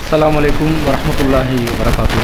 السلام عليكم ورحمة الله وبركاته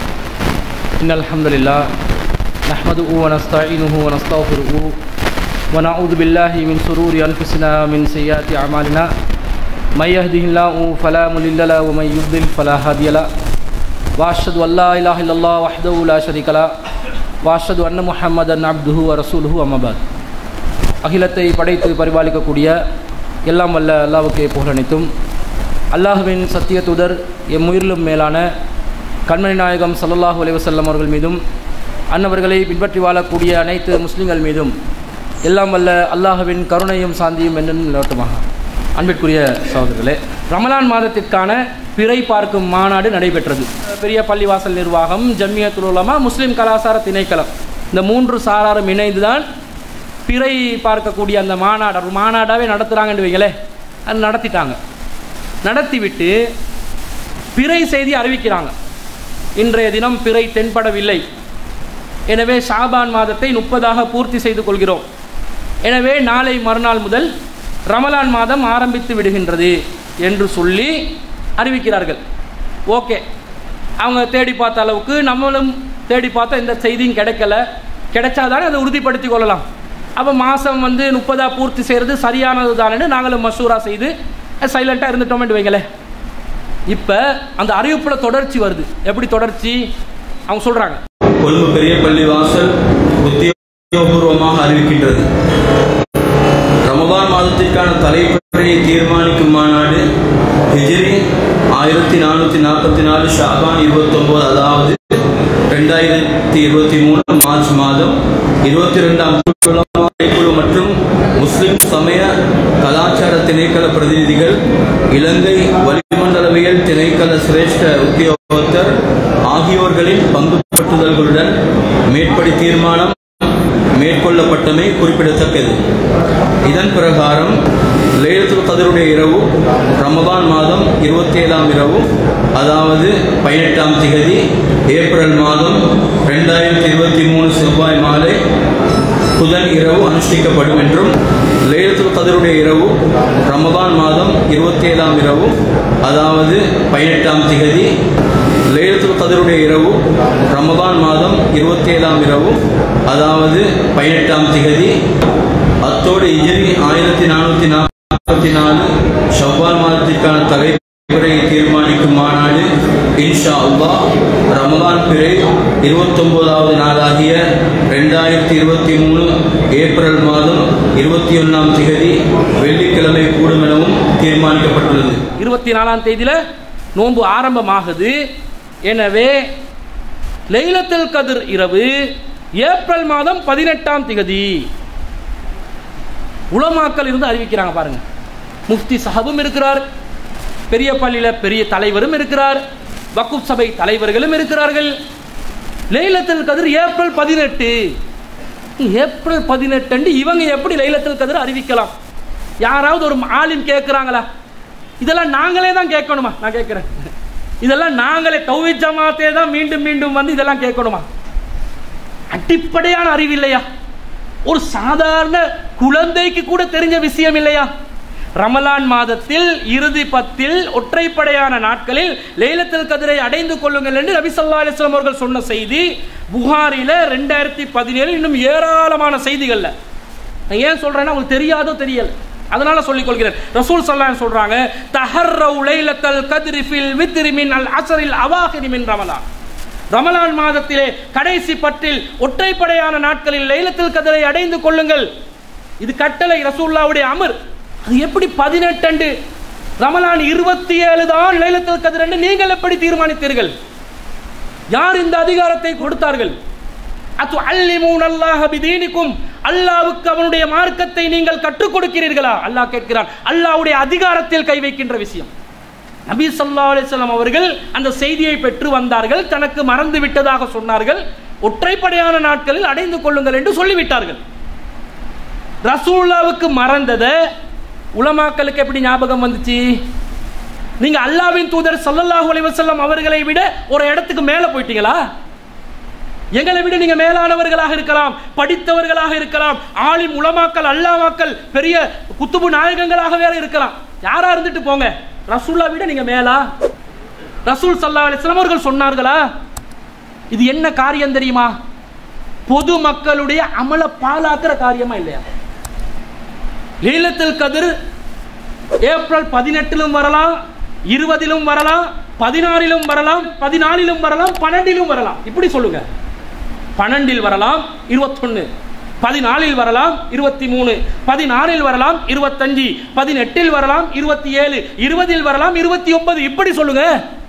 إن الحمد لله نحمده ونستعينه ونستغفره ونعوذ بالله من شرور أنفسنا من سيئات أعمالنا من يهده الله فلا مضل له ومن يضلل فلا هادي له وأشهد أن لا إله إلا الله وحده لا شريك له وأشهد أن محمدا عبده ورسوله أما بعد அகிலத்தை படைத்து பரிபாலிக்கக்கூடிய எல்லாம் வல்ல அல்லாவுக்கே புகழனைத்தும் அல்லாஹுவின் சத்திய தூதர் எம் உயிரிலும் மேலான கண்மணி நாயகம் ஸல்லல்லாஹு அலைஹி வஸல்லம் அவர்கள் மீதும் அன்னவர்களை பின்பற்றி வாழக்கூடிய அனைத்து முஸ்லிம்கள் மீதும் எல்லாம் வல்ல அல்லாஹுவின் கருணையும் சாந்தியும் என்றும் நிலவட்டுமாக அன்பிற்குரிய சகோதரர்களே ரமலான் மாதத்திற்கான பிறை பார்க்கும் மாநாடு நடைபெற்றது பெரிய பள்ளிவாசல் நிர்வாகம் ஜம்மியத்துல் உலமா முஸ்லிம் கலாச்சார திணைக்களம் இந்த மூன்று சாராரும் இணைந்துதான் பிறை பார்க்கக்கூடிய அந்த மாநாடு ஒரு மாநாடாகவே நடத்துகிறாங்கன்னு வைங்களே அது நடத்திட்டாங்க நடத்திவிட்டு பிறை செய்தி அறிவிக்கிறாங்க இன்றைய தினம் பிறை தென்படவில்லை எனவே ஷாபான் மாதத்தை முப்பதாக பூர்த்தி செய்து கொள்கிறோம் எனவே நாளை மறுநாள் முதல் ரமலான் மாதம் ஆரம்பித்து விடுகின்றது என்று சொல்லி அறிவிக்கிறார்கள் ஓகே அவங்க தேடி பார்த்த அளவுக்கு நம்மளும் தேடி பார்த்தா எந்த செய்தியும் கிடைக்கல கிடைச்சாதானே அதை உறுதிப்படுத்தி கொள்ளலாம் அப்போ மாதம் வந்து முப்பதாக பூர்த்தி செய்கிறது சரியானது தானே நாங்களும் மசூரா செய்து சைலண்ட்டாக இருந்துட்டோம்னு வைங்களேன் இப்போ அந்த அறிவிப்பில் தொடர்ச்சி வருது எப்படி தொடர்ச்சி அவங்க சொல்கிறாங்க கொழும்பு பெரிய பள்ளி வாசல் உத்தியோகபூர்வமாக அறிவிக்கின்றது ரமபான் மாதத்திற்கான தலைப்படையை தீர்மானிக்கும் மாநாடு ஹிஜ்ரி ஆயிரத்தி நானூற்றி நாற்பத்தி நாலு ஷாபான் இருபத்தொம்போது அதாவது ரெண்டாயிரத்தி இருபத்தி மூணு மார்ச் மாதம் இருபத்தி ரெண்டாம் குழு மற்றும் முஸ்லிம் சமய கலாச்சார திணைக்கள பிரதிநிதிகள் இலங்கை வளிமண்டலவியல் திணைக்கள சிரேஷ்ட உத்தியோகத்தர் ஆகியோர்களின் பங்கு பற்றுதல்களுடன் மேற்படி தீர்மானம் மேற்கொள்ளப்பட்டமை குறிப்பிடத்தக்கது இதன் பிரகாரம் லேலத்துல் கதருடைய இரவு ரமபான் மாதம் இருபத்தி ஏழாம் இரவு அதாவது பதினெட்டாம் திகதி ஏப்ரல் மாதம் ரெண்டாயிரத்தி இருபத்தி மூணு செவ்வாய் மாலை புதன் இரவு அனுஷ்டிக்கப்படும் என்றும் லேலத்துல் கதருடைய இரவு ரமபான் மாதம் இருபத்தி ஏழாம் இரவு அதாவது பதினெட்டாம் திகதி லேலத்துல் கதருடைய இரவு ரமபான் மாதம் இருபத்தி ஏழாம் இரவு அதாவது பதினெட்டாம் திகதி அத்தோடு இஜரி ஆயிரத்தி நானூற்றி நாற்பத்தி நாலு ஷவ்வால் மாதத்திற்கான தலைப்புறையை தீர்மானிக்கும் மாநாடு இன்ஷா அல்லா ரமலான் பிறை இருபத்தொன்பதாவது நாளாகிய ரெண்டாயிரத்தி இருபத்தி மூணு ஏப்ரல் மாதம் இருபத்தி ஒன்றாம் திகதி வெள்ளிக்கிழமை கூடும் எனவும் தீர்மானிக்கப்பட்டுள்ளது இருபத்தி நாலாம் தேதியில் நோன்பு ஆரம்பமாகுது எனவே லைலத்துல் கதிர் இரவு ஏப்ரல் மாதம் பதினெட்டாம் திகதி உலமாக்கள் இருந்து அறிவிக்கிறாங்க பாருங்க முஃப்தி சஹபும் இருக்கிறார் பெரிய பள்ளியில் பெரிய தலைவரும் இருக்கிறார் வக்குப் சபை தலைவர்களும் இருக்கிறார்கள் லைலத்துல் கதிர் ஏப்ரல் பதினெட்டு ஏப்ரல் பதினெட்டு இவங்க எப்படி லைலத்துல் கதிர் அறிவிக்கலாம் யாராவது ஒரு ஆலிம் கேட்குறாங்களா இதெல்லாம் நாங்களே தான் கேட்கணுமா நான் கேட்குறேன் இதெல்லாம் நாங்களே தௌவி ஜமாத்தே தான் மீண்டும் மீண்டும் வந்து இதெல்லாம் கேட்கணுமா அடிப்படையான அறிவு இல்லையா ஒரு சாதாரண குழந்தைக்கு கூட தெரிஞ்ச விஷயம் இல்லையா ரமலான் மாதத்தில் இறுதி பத்தில் ஒற்றைப்படையான நாட்களில் லைலத்தில் கதிரை அடைந்து கொள்ளுங்கள் என்று நபி சொல்லா அலிஸ்லாம் அவர்கள் சொன்ன செய்தி புகாரில ரெண்டாயிரத்தி பதினேழு இன்னும் ஏராளமான செய்திகள்ல நான் ஏன் சொல்றேன்னா உங்களுக்கு தெரியாதோ தெரியல அதனால சொல்லிக் கொள்கிறேன் ரசூல் சல்லாம் சொல்றாங்க தஹர்ரவு லைலத்தல் கத்ரி ஃபில் வித்ரி மின் அல் அஸ்ரில் அவாஹிரி மின் ரமலான் ரமலான் மாதத்திலே கடைசி பற்றில் ஒற்றைப்படையான நாட்களில் லைலத்தில் கதிரை அடைந்து கொள்ளுங்கள் இது கட்டளை ரசூல்லாவுடைய அமர் அது எப்படி பதினெட்டு ரமலான் இருபத்தி ஏழு தான் லைலத்தில் கதிர் என்று நீங்கள் எப்படி தீர்மானித்தீர்கள் யார் இந்த அதிகாரத்தை கொடுத்தார்கள் அத்து அல்லிமூன் அல்லாஹ் பிதீனிக்கும் அல்லாவுக்கு அவனுடைய மார்க்கத்தை நீங்கள் கற்றுக் கொடுக்கிறீர்களா அல்லாஹ் கேட்கிறான் அல்லாவுடைய அதிகாரத்தில் கை வைக்கின்ற விஷயம் நபி சொல்லா அலிஸ்லாம் அவர்கள் அந்த செய்தியை பெற்று வந்தார்கள் தனக்கு மறந்து விட்டதாக சொன்னார்கள் ஒற்றைப்படையான நாட்களில் அடைந்து கொள்ளுங்கள் என்று சொல்லிவிட்டார்கள் ரசூல்லாவுக்கு மறந்ததை உலமாக்களுக்கு எப்படி ஞாபகம் வந்துச்சு நீங்க அல்லாவின் தூதர் சல்லல்லாஹு அலைஹி வஸல்லம் அவர்களை விட ஒரு இடத்துக்கு மேல போயிட்டீங்களா எங்களை விட நீங்க மேலானவர்களாக இருக்கலாம் படித்தவர்களாக இருக்கலாம் ஆலிம் உலமாக்கல் அல்லாமாக்கள் பெரிய குத்துபு நாயகங்களாக வேற இருக்கலாம் யாரா இருந்துட்டு போங்க ரசூல்லா விட நீங்க மேலா ரசூல் சல்லா அலிஸ்லாம் அவர்கள் சொன்னார்களா இது என்ன காரியம் தெரியுமா பொது மக்களுடைய அமல பாலாக்குற காரியமா இல்லையா லீலத்தில் கதிர் ஏப்ரல் பதினெட்டிலும் வரலாம் இருபதிலும் வரலாம் பதினாறிலும் வரலாம் பதினாலிலும் வரலாம் பன்னெண்டிலும் வரலாம் இப்படி சொல்லுங்க பன்னெண்டில் வரலாம் இருபத்தொன்னு பதினாலில் வரலாம் இருபத்தி மூணு பதினாறில் வரலாம் இருபத்தஞ்சு பதினெட்டில் வரலாம் இருபத்தி ஏழு இருபதில் வரலாம் இருபத்தி ஒன்பது இப்படி சொல்லுங்க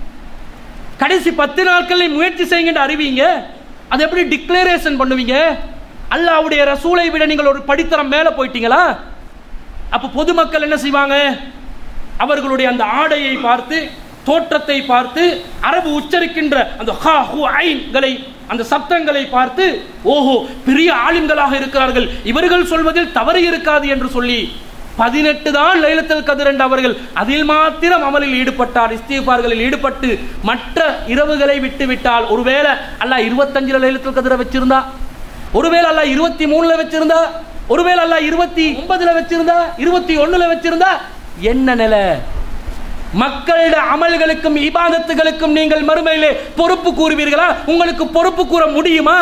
கடைசி பத்து நாட்களில் முயற்சி செய்யுங்க அறிவிங்க அது எப்படி டிக்ளரேஷன் பண்ணுவீங்க அல்லாவுடைய ரசூலை விட நீங்கள் ஒரு படித்தரம் மேல போயிட்டீங்களா அப்ப பொதுமக்கள் என்ன செய்வாங்க அவர்களுடைய அந்த ஆடையை பார்த்து தோற்றத்தை பார்த்து அரபு உச்சரிக்கின்ற அந்த ஹா ஹு ஐன்களை அந்த சப்தங்களை பார்த்து ஓஹோ பெரிய ஆளுங்களாக இருக்கிறார்கள் இவர்கள் சொல்வதில் தவறு இருக்காது என்று சொல்லி பதினெட்டு தான் லைலத்தில் கதிர் என்ற அவர்கள் அதில் மாத்திரம் அமலில் ஈடுபட்டார் இஸ்தீஃபார்களில் ஈடுபட்டு மற்ற இரவுகளை விட்டு விட்டால் ஒருவேளை அல்லாஹ் இருபத்தஞ்சுல லைலத்தில் கதிரை வச்சிருந்தா ஒருவேளை அல்லாஹ் இருபத்தி மூணுல வச்சிருந்தா ஒருவேளை அல்லாஹ் இருபத்தி ஒன்பதுல வச்சிருந்தா இருபத்தி ஒண்ணுல வச்சிருந்தா என்ன நிலை மக்களுடைய அமல்களுக்கும் இபாதத்துகளுக்கும் நீங்கள் மறுமையிலே பொறுப்பு கூறுவீர்களா உங்களுக்கு பொறுப்பு கூற முடியுமா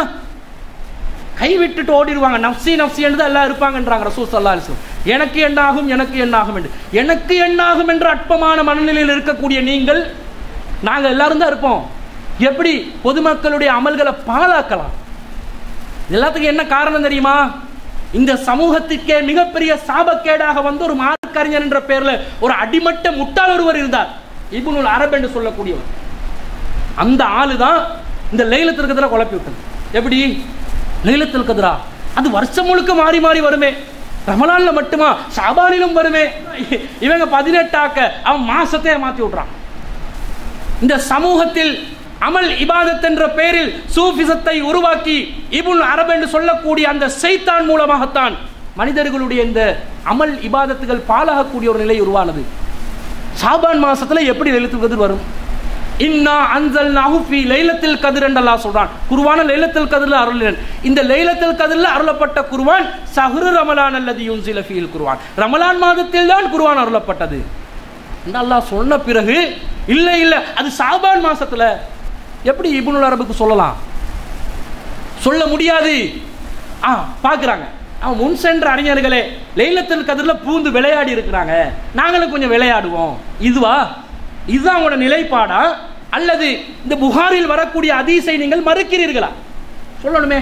கைவிட்டுட்டு ஓடிடுவாங்க நப்சி நப்சி என்று எல்லாம் இருப்பாங்கன்றாங்க ரசூல் சல்லா அலிஸ்லம் எனக்கு என்ன ஆகும் எனக்கு என்ன ஆகும் என்று எனக்கு என்ன ஆகும் என்ற அற்பமான மனநிலையில் இருக்கக்கூடிய நீங்கள் நாங்கள் எல்லாரும் தான் இருப்போம் எப்படி பொதுமக்களுடைய அமல்களை பாழாக்கலாம் எல்லாத்துக்கும் என்ன காரணம் தெரியுமா இந்த சமூகத்துக்கே மிகப்பெரிய சாபக்கேடாக வந்து ஒரு மார்க்கறிஞர் என்ற பெயர்ல ஒரு அடிமட்ட முட்டாள் ஒருவர் இருந்தார் இபுனுல் அரப் என்று சொல்லக்கூடியவர் அந்த ஆளு தான் இந்த லைலத்தில் கதிரா குழப்பி விட்டது எப்படி லைலத்தில் கதிரா அது வருஷம் முழுக்க மாறி மாறி வருமே ரமலான்ல மட்டுமா ஷாபானிலும் வருமே இவங்க பதினெட்டாக்க அவன் மாசத்தையே மாத்தி விட்றான் இந்த சமூகத்தில் அமல் இபாதத் என்ற பெயரில் சூஃபிசத்தை உருவாக்கி இபுல் அரப் என்று சொல்லக்கூடிய அந்த செய்தான் மூலமாகத்தான் மனிதர்களுடைய இந்த அமல் இபாதத்துகள் பாலாகக்கூடிய ஒரு நிலை உருவானது ஷாபான் மாசத்துல எப்படி லைலத்துல் கதிர் வரும் இன்னா அன்சல் நஹுஃபி லைலத்தில் கதிர் என்று அல்லாஹ் சொல்றான் குருவான லைலத்தில் கதிர்ல அருளினன் இந்த லைலத்தில் கதிர்ல அருளப்பட்ட குருவான் சஹ்ரு ரமலான் அல்லது யுன்சில ஃபீல் குருவான் ரமலான் மாதத்தில் தான் குருவான் அருளப்பட்டது என்று அல்லாஹ் சொன்ன பிறகு இல்ல இல்ல அது சாபான் மாசத்துல எப்படி இப்னுல் அரபுக்கு சொல்லலாம் சொல்ல முடியாது ஆ பாக்குறாங்க அவன் முன் சென்ற அறிஞர்களே லைலத்தில் கதிர்ல பூந்து விளையாடி இருக்கிறாங்க நாங்களும் கொஞ்சம் விளையாடுவோம் இதுவா இதுதான் அவங்களோட நிலைப்பாடா அல்லது இந்த புகாரில் வரக்கூடிய அதீசை நீங்கள் மறுக்கிறீர்களா சொல்லணுமே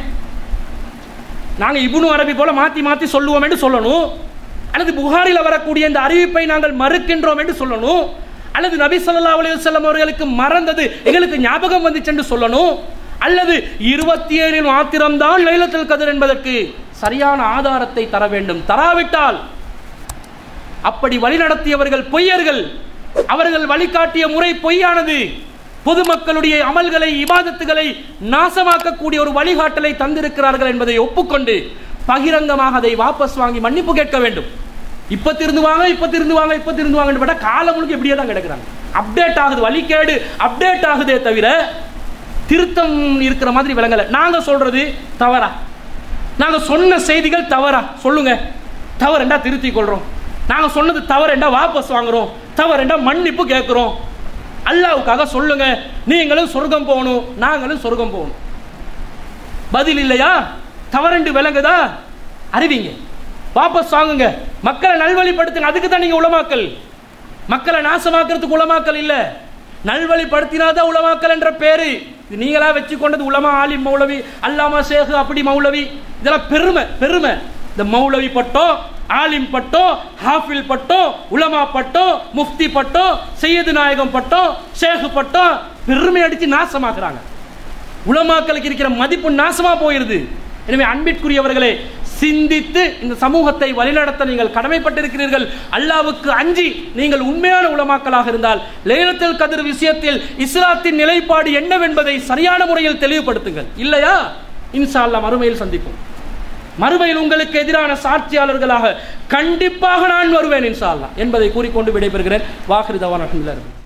நாங்க இப்னு அரபி போல மாத்தி மாத்தி சொல்லுவோம் என்று சொல்லணும் அல்லது புகாரில் வரக்கூடிய இந்த அறிவிப்பை நாங்கள் மறுக்கின்றோம் என்று சொல்லணும் அல்லது நபி ஸல்லல்லாஹு அலைஹி வஸல்லம் அவர்களுக்கு மறந்தது எங்களுக்கு ஞாபகம் வந்துச்சு என்று சொல்லணும் அல்லது இருபத்தி ஏழில் மாத்திரம்தான் லைலத்துல் கதிர் என்பதற்கு சரியான ஆதாரத்தை தர வேண்டும் தராவிட்டால் அப்படி வழிநடத்தியவர்கள் பொய்யர்கள் அவர்கள் வழிகாட்டிய முறை பொய்யானது பொதுமக்களுடைய அமல்களை இபாதத்துகளை நாசமாக்கக்கூடிய ஒரு வழிகாட்டலை தந்திருக்கிறார்கள் என்பதை ஒப்புக்கொண்டு பகிரங்கமாக அதை வாபஸ் வாங்கி மன்னிப்பு கேட்க வேண்டும் இப்ப திருந்துவாங்க இப்ப திருந்துவாங்க இப்ப திருந்துவாங்கன்னு பார்த்தா காலம் முழுக்க இப்படியே தான் கிடக்குறாங்க அப்டேட் ஆகுது வழிகேடு அப்டேட் ஆகுதே தவிர திருத்தம் இருக்கிற மாதிரி விளங்கல நாங்க சொல்றது தவறா நாங்க சொன்ன செய்திகள் தவறா சொல்லுங்க தவறுண்டா திருத்திக் கொள்றோம் நாங்க சொன்னது தவறுண்டா வாபஸ் வாங்குறோம் தவறுண்டா மன்னிப்பு கேட்கிறோம் அல்லாவுக்காக சொல்லுங்க நீங்களும் சொர்க்கம் போகணும் நாங்களும் சொர்க்கம் போகணும் பதில் இல்லையா தவறுண்டு விளங்குதா அறிவிங்க வாபஸ் வாங்குங்க மக்களை நல்வழிப்படுத்துங்க அதுக்கு தான் நீங்க உலமாக்கல் மக்களை நாசமாக்குறதுக்கு உலமாக்கல் இல்ல நல்வழிப்படுத்தினாதான் உலமாக்கல் என்ற பேரு இது நீங்களா வச்சு கொண்டது உலமா ஆலிம் மௌலவி அல்லாமா சேகு அப்படி மௌலவி இதெல்லாம் பெருமை பெருமை இந்த மௌலவி பட்டம் ஆலிம் பட்டம் ஹாஃபில் பட்டம் உலமா பட்டம் முஃப்தி பட்டம் சையது நாயகம் பட்டம் ஷேகு பட்டம் பெருமை அடிச்சு நாசமாக்குறாங்க உலமாக்களுக்கு இருக்கிற மதிப்பு நாசமா போயிருது எனவே அன்பிற்குரியவர்களே சிந்தித்து இந்த சமூகத்தை வழிநடத்த நீங்கள் கடமைப்பட்டிருக்கிறீர்கள் அல்லாவுக்கு அஞ்சி நீங்கள் உண்மையான உலமாக்களாக இருந்தால் லேலத்தில் கதிர் விஷயத்தில் இஸ்லாத்தின் நிலைப்பாடு என்னவென்பதை சரியான முறையில் தெளிவுபடுத்துங்கள் இல்லையா இன்ஷா அல்லாஹ் மறுமையில் சந்திப்போம் மறுமையில் உங்களுக்கு எதிரான சாட்சியாளர்களாக கண்டிப்பாக நான் வருவேன் இன்ஷா அல்லாஹ் என்பதை கூறிக்கொண்டு விடைபெறுகிறேன் வாஹிருதவான் அஹமதுல்லாஹ்